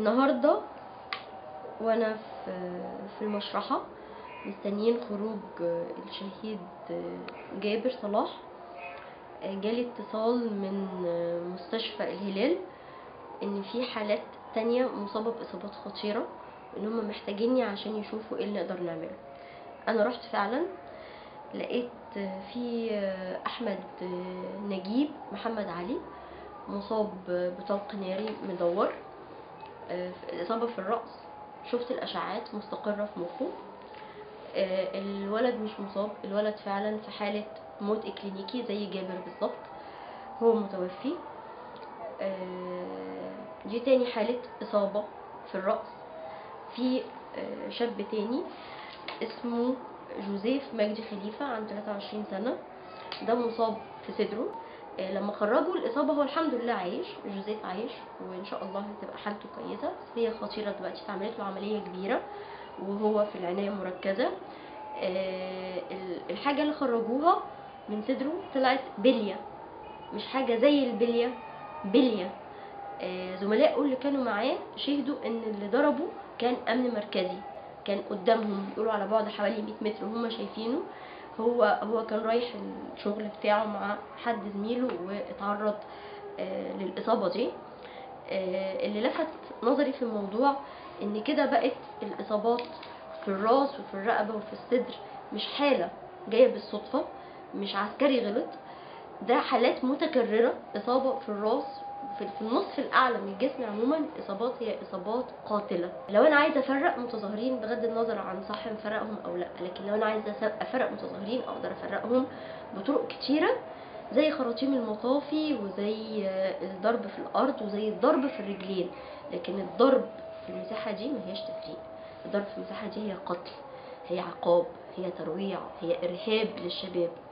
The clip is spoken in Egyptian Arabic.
النهارده وانا في في المشرحه مستنيين خروج الشهيد جابر صلاح جالي اتصال من مستشفى الهلال ان في حالات تانية مصابة باصابات خطيرة ان هم محتاجيني عشان يشوفوا ايه اللي نقدر نعمله انا رحت فعلا لقيت في احمد نجيب محمد علي مصاب بطلق ناري مدور الاصابه في الراس شفت الاشعاعات مستقره في مخه الولد مش مصاب الولد فعلا في حاله موت اكلينيكي زي جابر بالظبط هو متوفي دي تاني حاله اصابه في الراس في شاب تاني اسمه جوزيف مجدي خليفة عنده 23 سنة ده مصاب في صدره لما خرجوا الإصابة هو الحمد لله عايش جوزيف عايش وإن شاء الله هتبقى حالته كويسة بس هي خطيرة دلوقتي اتعملت له عملية كبيرة وهو في العناية المركزة الحاجة اللي خرجوها من صدره طلعت بلية مش حاجة زي البلية بلية زملائه اللي كانوا معاه شهدوا ان اللي ضربه كان امن مركزي كان قدامهم بيقولوا على بعد حوالي 100 متر وهم شايفينه هو هو كان رايح الشغل بتاعه مع حد زميله واتعرض آه للإصابة دي آه اللي لفت نظري في الموضوع ان كده بقت الإصابات في الراس وفي الرقبة وفي الصدر مش حالة جاية بالصدفة مش عسكري غلط ده حالات متكررة إصابة في الراس في النصف الاعلى من الجسم عموما الاصابات هي اصابات قاتله لو انا عايزه افرق متظاهرين بغض النظر عن صح نفرقهم او لا لكن لو انا عايزه افرق متظاهرين اقدر افرقهم بطرق كتيره زي خراطيم المطافي وزي الضرب في الارض وزي الضرب في الرجلين لكن الضرب في المساحه دي ما هيش تفريق الضرب في المساحه دي هي قتل هي عقاب هي ترويع هي ارهاب للشباب